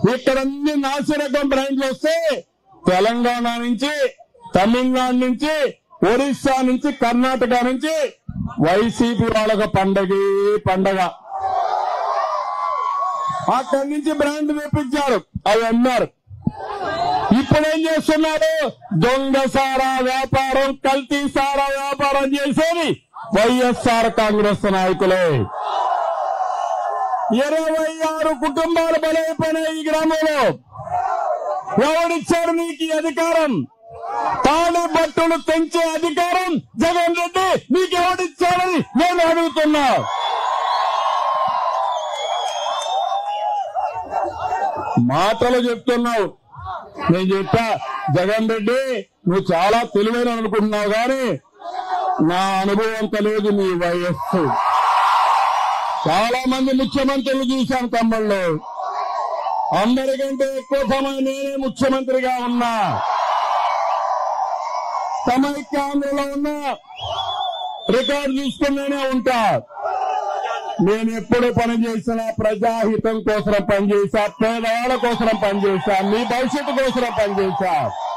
ఇక్కడ అన్ని నాసిరకం బ్రాండ్లు వస్తే తెలంగాణ నుంచి తమిళనాడు నుంచి ఒరిస్సా నుంచి కర్ణాటక నుంచి వైసీపీ వాళ్ళకి పండగే పండగ అక్కడి నుంచి బ్రాండ్ తెప్పించారు అవి అన్నారు ఇప్పుడు ఏం చేస్తున్నారు దొంగ సారా వ్యాపారం కల్తీ సారా వ్యాపారం చేసేది వైఎస్ఆర్ కాంగ్రెస్ నాయకులే ఇరవై ఆరు కుటుంబాలు బలైపోయినాయి ఈ గ్రామంలో ఎవడిచ్చాడు నీకు ఈ అధికారం తాళి బట్టలు పెంచే అధికారం జగన్ రెడ్డి నీకెవడిచ్చాడని నేను అడుగుతున్నా మాటలు చెప్తున్నావు నేను చెప్పా జగన్ రెడ్డి నువ్వు చాలా తెలివైన అనుకుంటున్నావు కానీ నా అనుభవం తెలియదు నీ వయస్సు చాలా మంది ముఖ్యమంత్రులు చూశాను తమ్ముళ్ళు అందరికంటే ఎక్కువ సమయం నేనే ముఖ్యమంత్రిగా ఉన్నా సమైక్యాంధ్రలో ఉన్నా రికార్డు చూసుకునే ఉంటా నేను ఎప్పుడు పని చేసినా ప్రజాహితం కోసం పనిచేశా పేదవాళ్ళ కోసం పనిచేశా మీ భవిష్యత్తు కోసం పనిచేశా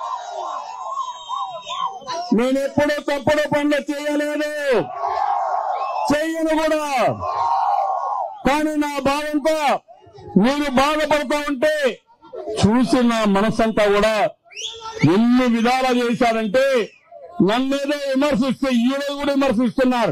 నేను ఎప్పుడు తప్పుడు పనులు చేయలేదు చెయ్యను కూడా కానీ నా భావంతో మీరు బాధపడుతూ ఉంటే చూసి నా మనసంతా కూడా ఎన్ని విధాలా చేశారంటే నన్నేదో విమర్శిస్తే ఈయన కూడా విమర్శిస్తున్నారు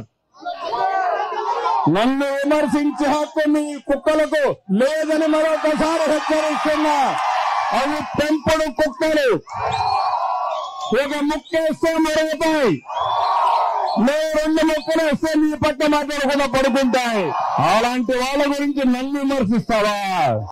నన్ను విమర్శించే హక్కు మీ కుక్కలకు లేదని మరొకసారి హెచ్చరిస్తున్నా అవి పెంపుడు కుక్కలు ఒక ముక్కేస్తే మరుగుతాయి నే రెండు ముక్కలు వేస్తే నీ పక్క మాట్లాడకుండా పడుకుంటాయి అలాంటి వాళ్ళ గురించి నన్ను విమర్శిస్తావా